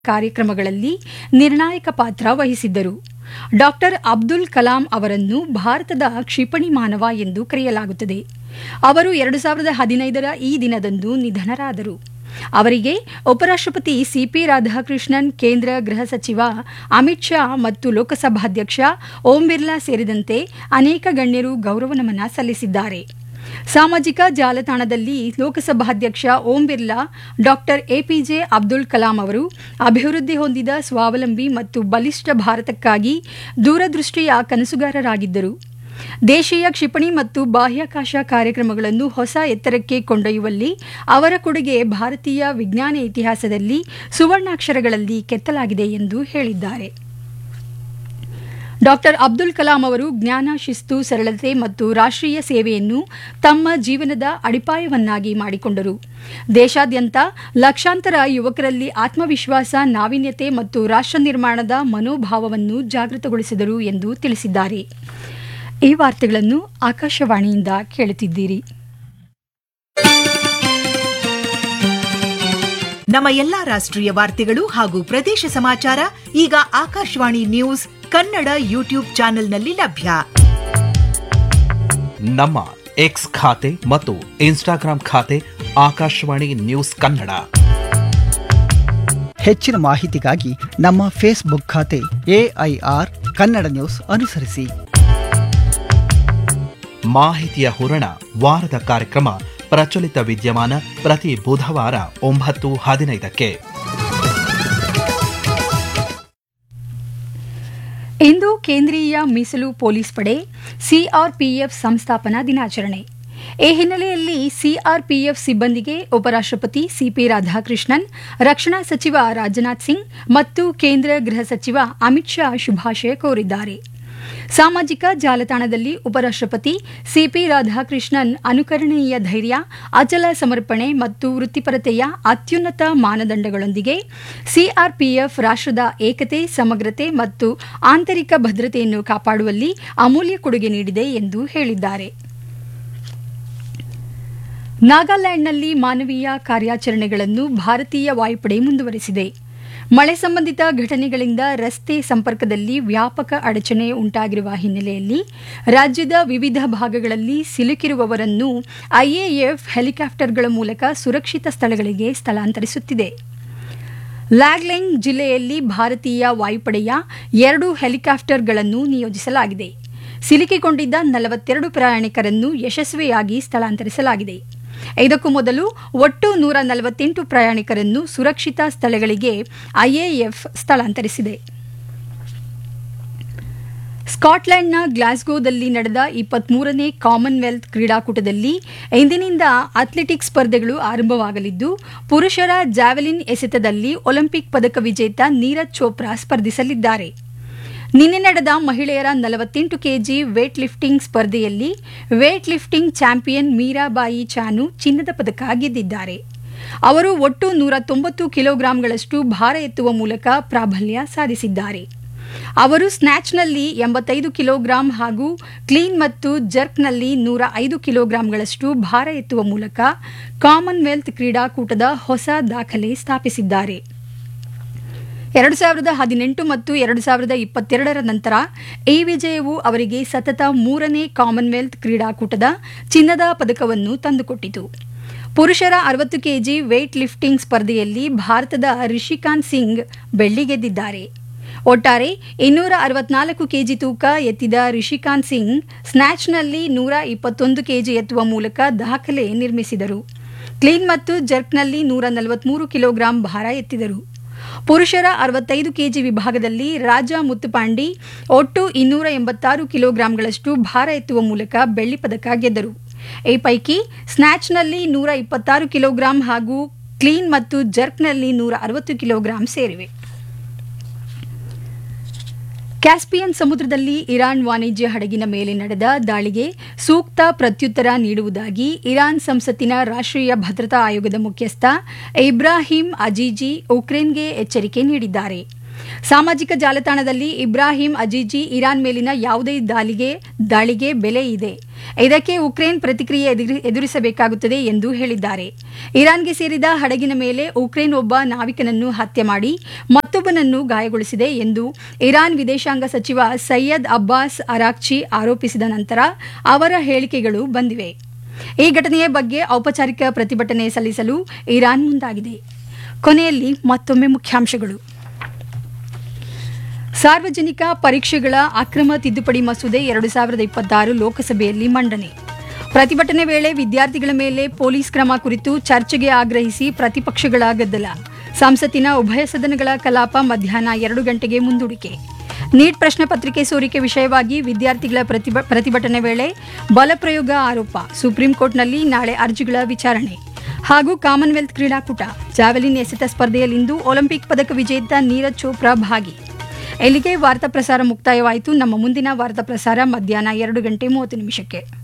ಕಾರ್ಯಕ್ರಮಗಳಲ್ಲಿ ನಿರ್ಣಾಯಕ ಪಾತ್ರ ವಹಿಸಿದ್ದರು ಡಾಕ್ಟರ್ ಅಬ್ದುಲ್ ಕಲಾಂ ಅವರನ್ನು ಭಾರತದ ಕ್ಷಿಪಣಿ ಮಾನವ ಎಂದು ಕರೆಯಲಾಗುತ್ತದೆ ಅವರು ಎರಡು ಸಾವಿರದ ಹದಿನೈದರ ಈ ದಿನದಂದು ನಿಧನರಾದರು ಅವರಿಗೆ ಉಪರಾಷ್ಟ್ರಪತಿ ಸಿಪಿ ರಾಧಾಕೃಷ್ಣನ್ ಕೇಂದ್ರ ಗೃಹ ಸಚಿವ ಅಮಿತ್ ಶಾ ಮತ್ತು ಲೋಕಸಭಾಧ್ಯಕ್ಷ ಓಂ ಬಿರ್ಲಾ ಸೇರಿದಂತೆ ಅನೇಕ ಗಣ್ಯರು ಗೌರವ ನಮನ ಸಲ್ಲಿಸಿದ್ದಾರೆ ಸಾಮಾಜಿಕ ಜಾಲತಾಣದಲ್ಲಿ ಲೋಕಸಭಾಧ್ಯಕ್ಷ ಓಂ ಬಿರ್ಲಾ ಡಾಕ್ಟರ್ ಎಪಿಜೆ ಅಬ್ದುಲ್ ಕಲಾಂ ಅವರು ಅಭಿವೃದ್ಧಿ ಹೊಂದಿದ ಸ್ವಾವಲಂಬಿ ಮತ್ತು ಬಲಿಷ್ಠ ಭಾರತಕ್ಕಾಗಿ ದೂರದೃಷ್ಟಿಯ ಕನಸುಗಾರರಾಗಿದ್ದರು ದೇಶೀಯ ಕ್ಷಿಪಣಿ ಮತ್ತು ಬಾಹ್ಯಾಕಾಶ ಕಾರ್ಯಕ್ರಮಗಳನ್ನು ಹೊಸ ಎತ್ತರಕ್ಕೆ ಕೊಂಡೊಯ್ಯುವಲ್ಲಿ ಅವರ ಕೊಡುಗೆ ಭಾರತೀಯ ವಿಜ್ಞಾನ ಇತಿಹಾಸದಲ್ಲಿ ಸುವರ್ಣಾಕ್ಷರಗಳಲ್ಲಿ ಕೆತ್ತಲಾಗಿದೆ ಎಂದು ಹೇಳಿದ್ದಾರೆ ಡಾಕ್ಟರ್ ಅಬ್ದುಲ್ ಕಲಾಂ ಅವರು ಜ್ಞಾನ ಶಿಸ್ತು ಸರಳತೆ ಮತ್ತು ರಾಷ್ಟ್ರೀಯ ಸೇವೆಯನ್ನು ತಮ್ಮ ಜೀವನದ ಅಡಿಪಾಯವನ್ನಾಗಿ ಮಾಡಿಕೊಂಡರು ದೇಶಾದ್ಯಂತ ಲಕ್ಷಾಂತರ ಯುವಕರಲ್ಲಿ ಆತ್ಮವಿಶ್ವಾಸ ನಾವೀನ್ಯತೆ ಮತ್ತು ರಾಷ್ಟ್ರ ನಿರ್ಮಾಣದ ಮನೋಭಾವವನ್ನು ಜಾಗೃತಗೊಳಿಸಿದರು ಎಂದು ತಿಳಿಸಿದ್ದಾರೆ ಈ ವಾರ್ತೆಗಳನ್ನು ಆಕಾಶವಾಣಿಯಿಂದ ಕೇಳುತ್ತಿದ್ದೀರಿ ನಮ್ಮ ಎಲ್ಲಾ ರಾಷ್ಟ್ರೀಯ ವಾರ್ತೆಗಳು ಹಾಗೂ ಪ್ರದೇಶ ಸಮಾಚಾರ ಈಗ ಆಕಾಶವಾಣಿ ನ್ಯೂಸ್ ಕನ್ನಡ ಯೂಟ್ಯೂಬ್ ಚಾನೆಲ್ನಲ್ಲಿ ಲಭ್ಯ ನಮ್ಮ ಎಕ್ಸ್ ಖಾತೆ ಮತ್ತು ಇನ್ಸ್ಟಾಗ್ರಾಂ ಖಾತೆ ಆಕಾಶವಾಣಿ ನ್ಯೂಸ್ ಕನ್ನಡ ಹೆಚ್ಚಿನ ಮಾಹಿತಿಗಾಗಿ ನಮ್ಮ ಫೇಸ್ಬುಕ್ ಖಾತೆ ಎಐಆರ್ ಕನ್ನಡ ನ್ಯೂಸ್ ಅನುಸರಿಸಿ ಮಾಹಿತಿಯ ಹೂರಣ ವಾರದ ಕಾರ್ಯಕ್ರಮ ಪ್ರಚಲಿತ ವಿದ್ಯಮಾನ ಪ್ರತಿ ಬುಧವಾರ ಒಂಬತ್ತು ಹದಿನೈದಕ್ಕೆ ಇಂದು ಕೇಂದ್ರೀಯ ಮೀಸಲು ಪೊಲೀಸ್ ಪಡೆ ಸಿಆರ್ಪಿಎಫ್ ಸಂಸ್ಥಾಪನಾ ದಿನಾಚರಣೆ ಈ ಹಿನ್ನೆಲೆಯಲ್ಲಿ ಸಿಆರ್ಪಿಎಫ್ ಸಿಬ್ಬಂದಿಗೆ ಉಪರಾಷ್ಟ್ರಪತಿ ಸಿಪಿ ರಾಧಾಕೃಷ್ಣನ್ ರಕ್ಷಣಾ ಸಚಿವ ರಾಜನಾಥ್ ಸಿಂಗ್ ಮತ್ತು ಕೇಂದ್ರ ಗೃಹ ಸಚಿವ ಅಮಿತ್ ಶಾ ಶುಭಾಶಯ ಕೋರಿದ್ದಾರೆ ಸಾಮಾಜಿಕ ಜಾಲತಾಣದಲ್ಲಿ ಉಪರಾಷ್ಟ್ರಪತಿ ಸಿಪಿ ರಾಧಾಕೃಷ್ಣನ್ ಅನುಕರಣೀಯ ಧೈರ್ಯ ಅಚಲ ಸಮರ್ಪಣೆ ಮತ್ತು ವೃತ್ತಿಪರತೆಯ ಅತ್ಯುನ್ನತ ಮಾನದಂಡಗಳೊಂದಿಗೆ ಸಿಆರ್ಪಿಎಫ್ ರಾಷ್ಟ್ರದ ಏಕತೆ ಸಮಗ್ರತೆ ಮತ್ತು ಆಂತರಿಕ ಭದ್ರತೆಯನ್ನು ಕಾಪಾಡುವಲ್ಲಿ ಅಮೂಲ್ಯ ಕೊಡುಗೆ ನೀಡಿದೆ ಎಂದು ಹೇಳಿದ್ದಾರೆ ನಾಗಾಲ್ಯಾಂಡ್ನಲ್ಲಿ ಮಾನವೀಯ ಕಾರ್ಯಾಚರಣೆಗಳನ್ನು ಭಾರತೀಯ ವಾಯುಪಡೆ ಮುಂದುವರೆಸಿದೆ ಮಳೆ ಸಂಬಂಧಿತ ಘಟನೆಗಳಿಂದ ರಸ್ತೆ ಸಂಪರ್ಕದಲ್ಲಿ ವ್ಯಾಪಕ ಅಡಚಣೆ ಉಂಟಾಗಿರುವ ಹಿನ್ನೆಲೆಯಲ್ಲಿ ರಾಜ್ಯದ ವಿವಿಧ ಭಾಗಗಳಲ್ಲಿ ಸಿಲುಕಿರುವವರನ್ನು ಐಎಎಫ್ ಹೆಲಿಕಾಪ್ಟರ್ಗಳ ಮೂಲಕ ಸುರಕ್ಷಿತ ಸ್ಥಳಗಳಿಗೆ ಸ್ಥಳಾಂತರಿಸುತ್ತಿದೆ ಲ್ಯಾಗ್ಲೆಂಗ್ ಜಿಲ್ಲೆಯಲ್ಲಿ ಭಾರತೀಯ ವಾಯುಪಡೆಯ ಎರಡು ಹೆಲಿಕಾಪ್ಟರ್ಗಳನ್ನು ನಿಯೋಜಿಸಲಾಗಿದೆ ಸಿಲುಕಿಕೊಂಡಿದ್ದ ನಲವತ್ತೆರಡು ಪ್ರಯಾಣಿಕರನ್ನು ಯಶಸ್ವಿಯಾಗಿ ಸ್ಥಳಾಂತರಿಸಲಾಗಿದೆ ಇದಕ್ಕೂ ಮೊದಲು ಒಟ್ಟು ನೂರ ನಲವತ್ತೆಂಟು ಪ್ರಯಾಣಿಕರನ್ನು ಸುರಕ್ಷಿತ ಸ್ಥಳಗಳಿಗೆ ಐಎಎಫ್ ಸ್ಥಳಾಂತರಿಸಿದೆ ಸ್ಕಾಟ್ಲೆಂಡ್ನ ಗ್ಲಾಸ್ಗೋದಲ್ಲಿ ನಡೆದ ಇಪ್ಪತ್ಮೂರನೇ ಕಾಮನ್ವೆಲ್ತ್ ಕ್ರೀಡಾಕೂಟದಲ್ಲಿ ಇಂದಿನಿಂದ ಅಥ್ಲೆಟಿಕ್ಸ್ ಸ್ಪರ್ಧೆಗಳು ಆರಂಭವಾಗಲಿದ್ದು ಪುರುಷರ ಜಾವೆಲಿನ್ ಎಸೆತದಲ್ಲಿ ಒಲಿಂಪಿಕ್ ಪದಕ ವಿಜೇತ ನೀರಜ್ ಚೋಪ್ರಾ ಸ್ಪರ್ಧಿಸಲಿದ್ದಾರೆ ನಿನ್ನೆ ನಡೆದ ಮಹಿಳೆಯರ ನಲವತ್ತೆಂಟು ಕೆಜಿ ವೇಟ್ ಲಿಫ್ಟಿಂಗ್ ಸ್ಪರ್ಧೆಯಲ್ಲಿ weightlifting champion Mirabai Chanu ಚಿನ್ನದ ಪದಕ ಗೆದ್ದಿದ್ದಾರೆ ಅವರು ಒಟ್ಟು ನೂರ ತೊಂಬತ್ತು ಕಿಲೋಗ್ರಾಂಗಳಷ್ಟು ಭಾರ ಎತ್ತುವ ಮೂಲಕ ಪ್ರಾಬಲ್ಯ ಸಾಧಿಸಿದ್ದಾರೆ ಅವರು ಸ್ನ್ಯಾಚ್ನಲ್ಲಿ ಎಂಬತ್ತೈದು ಕಿಲೋಗ್ರಾಂ ಹಾಗೂ ಕ್ಲೀನ್ ಮತ್ತು ಜರ್ಕ್ನಲ್ಲಿ ನೂರ ಐದು ಕಿಲೋಗ್ರಾಂಗಳಷ್ಟು ಭಾರ ಎತ್ತುವ ಮೂಲಕ ಕಾಮನ್ವೆಲ್ತ್ ಕ್ರೀಡಾಕೂಟದ ಹೊಸ ದಾಖಲೆ ಸ್ಥಾಪಿಸಿದ್ದಾರೆ ಎರಡು ಸಾವಿರದ ಹದಿನೆಂಟು ಮತ್ತು ಎರಡು ಸಾವಿರದ ಇಪ್ಪತ್ತೆರಡರ ನಂತರ ಈ ವಿಜಯವು ಅವರಿಗೆ ಸತತ ಮೂರನೇ ಕಾಮನ್ವೆಲ್ತ್ ಕ್ರೀಡಾಕೂಟದ ಚಿನ್ನದ ಪದಕವನ್ನು ತಂದುಕೊಟ್ಟಿತು ಪುರುಷರ ಅರವತ್ತು ಕೆಜಿ ವೇಟ್ ಲಿಫ್ಟಿಂಗ್ ಸ್ಪರ್ಧೆಯಲ್ಲಿ ಭಾರತದ ರಿಷಿಕಾಂತ್ ಸಿಂಗ್ ಬೆಳ್ಳಿ ಗೆದ್ದಿದ್ದಾರೆ ಒಟ್ಟಾರೆ ಇನ್ನೂರ ಅರವತ್ನಾಲ್ಕು ಕೆಜಿ ತೂಕ ಎತ್ತಿದ ರಿಷಿಕಾಂತ್ ಸಿಂಗ್ ಸ್ನ್ಯಾಚ್ನಲ್ಲಿ ನೂರ ಇಪ್ಪತ್ತೊಂದು ಕೆಜಿ ಎತ್ತುವ ಮೂಲಕ ದಾಖಲೆ ನಿರ್ಮಿಸಿದರು ಕ್ಲೀನ್ ಮತ್ತು ಜರ್ಕ್ನಲ್ಲಿ ನೂರ ನಲವತ್ಮೂರು ಕಿಲೋಗ್ರಾಂ ಭಾರ ಎತ್ತಿದರು ಪುರುಷರ ಅರವತ್ತೈದು ಕೆಜಿ ವಿಭಾಗದಲ್ಲಿ ರಾಜ ಮುತ್ತುಪಾಂಡಿ ಒಟ್ಟು ಇನ್ನೂರ ಎಂಬತ್ತಾರು ಕಿಲೋಗ್ರಾಂಗಳಷ್ಟು ಭಾರ ಎತ್ತುವ ಮೂಲಕ ಬೆಳ್ಳಿ ಪದಕ ಗೆದ್ದರು ಈ ಪೈಕಿ ಸ್ನ್ಯಾಚ್ನಲ್ಲಿ ನೂರ ಇಪ್ಪತ್ತಾರು ಕಿಲೋಗ್ರಾಂ ಹಾಗೂ ಕ್ಲೀನ್ ಮತ್ತು ಜರ್ಕ್ನಲ್ಲಿ ನೂರ ಅರವತ್ತು ಕಿಲೋಗ್ರಾಂ ಸೇರಿವೆ ಕ್ಯಾಸ್ಪಿಯನ್ ಸಮುದ್ರದಲ್ಲಿ ಇರಾನ್ ವಾಣಿಜ್ಯ ಹಡಗಿನ ಮೇಲೆ ನಡೆದ ದಾಳಿಗೆ ಸೂಕ್ತ ಪ್ರತ್ಯುತ್ತರ ನೀಡುವುದಾಗಿ ಇರಾನ್ ಸಂಸತ್ತಿನ ರಾಷ್ಟ್ರೀಯ ಭದ್ರತಾ ಆಯೋಗದ ಮುಖ್ಯಸ್ಥ ಇಬ್ರಾಹಿಂ ಅಜೀಜಿ ಉಕ್ರೇನ್ಗೆ ಎಚ್ಚರಿಕೆ ನೀಡಿದ್ದಾರೆ ಸಾಮಾಜಿಕ ಜಾಲತಾಣದಲ್ಲಿ ಇಬ್ರಾಹಿಂ ಅಜಿಜಿ ಇರಾನ್ ಮೇಲಿನ ಯಾವುದೇ ದಾಳಿಗೆ ದಾಳಿಗೆ ಬೆಲೆ ಇದೆ ಇದಕ್ಕೆ ಉಕ್ರೇನ್ ಪ್ರತಿಕ್ರಿಯೆ ಎದುರಿ- ಎದುರಿಸಬೇಕಾಗುತ್ತದೆ ಎಂದು ಹೇಳಿದ್ದಾರೆ ಇರಾನ್ಗೆ ಸೇರಿದ ಹಡಗಿನ ಮೇಲೆ ಉಕ್ರೇನ್ ಒಬ್ಬ ನಾವಿಕನನ್ನು ಹತ್ಯೆ ಮಾಡಿ ಮತ್ತೊಬ್ಬನನ್ನು ಗಾಯಗೊಳಿಸಿದೆ ಎಂದು ಇರಾನ್ ವಿದೇಶಾಂಗ ಸಚಿವ ಸೈಯದ್ ಅಬ್ಬಾಸ್ ಅರಾಕ್ಚಿ ಆರೋಪಿಸಿದ ನಂತರ ಅವರ ಹೇಳಿಕೆಗಳು ಬಂದಿವೆ ಈ ಘಟನೆಯ ಬಗ್ಗೆ ಔಪಚಾರಿಕ ಪ್ರತಿಭಟನೆ ಸಲ್ಲಿಸಲು ಇರಾನ್ ಮುಂದಾಗಿದೆ ಕೊನೆಯಲ್ಲಿ ಮತ್ತೊಮ್ಮೆ ಮುಖ್ಯಾಂಶಗಳು ಸಾರ್ವಜನಿಕ ಪರೀಕ್ಷೆಗಳ ಅಕ್ರಮ ತಿದ್ದುಪಡಿ ಮಸೂದೆ ಎರಡು ಸಾವಿರದ ಇಪ್ಪತ್ತಾರು ಲೋಕಸಭೆಯಲ್ಲಿ ಮಂಡನೆ ಪ್ರತಿಭಟನೆ ವೇಳೆ ವಿದ್ಯಾರ್ಥಿಗಳ ಮೇಲೆ ಪೊಲೀಸ್ ಕ್ರಮ ಕುರಿತು ಚರ್ಚೆಗೆ ಆಗ್ರಹಿಸಿ ಪ್ರತಿಪಕ್ಷಗಳ ಗದ್ದಲ ಸಂಸತ್ತಿನ ಉಭಯ ಸದನಗಳ ಕಲಾಪ ಮಧ್ಯಾಹ್ನ ಎರಡು ಗಂಟೆಗೆ ಮುಂದೂಡಿಕೆ ನೀಟ್ ಪ್ರಶ್ನೆ ಪತ್ರಿಕೆ ಸೋರಿಕೆ ವಿಷಯವಾಗಿ ವಿದ್ಯಾರ್ಥಿಗಳ ಪ್ರತಿಭ ಪ್ರತಿಭಟನೆ ವೇಳೆ ಬಲಪ್ರಯೋಗ ಆರೋಪ ಸುಪ್ರೀಂ ಕೋರ್ಟ್ನಲ್ಲಿ ನಾಳೆ ಅರ್ಜಿಗಳ ವಿಚಾರಣೆ ಹಾಗೂ ಕಾಮನ್ವೆಲ್ತ್ ಕ್ರೀಡಾಕೂಟ ಜಾವೆಲಿನ್ ಎಸೆತ ಸ್ಪರ್ಧೆಯಲ್ಲಿಂದು ಒಲಿಂಪಿಕ್ ಪದಕ ವಿಜೇತ ನೀರಜ್ ಚೋಪ್ರಾ ಭಾಗಿ ಇಲ್ಲಿಗೆ ವಾರ್ತಾ ಪ್ರಸಾರ ಮುಕ್ತಾಯವಾಯಿತು ನಮ್ಮ ಮುಂದಿನ ವಾರ್ತಾ ಪ್ರಸಾರ ಮಧ್ಯಾಹ್ನ ಎರಡು ಗಂಟೆ ಮೂವತ್ತು ನಿಮಿಷಕ್ಕೆ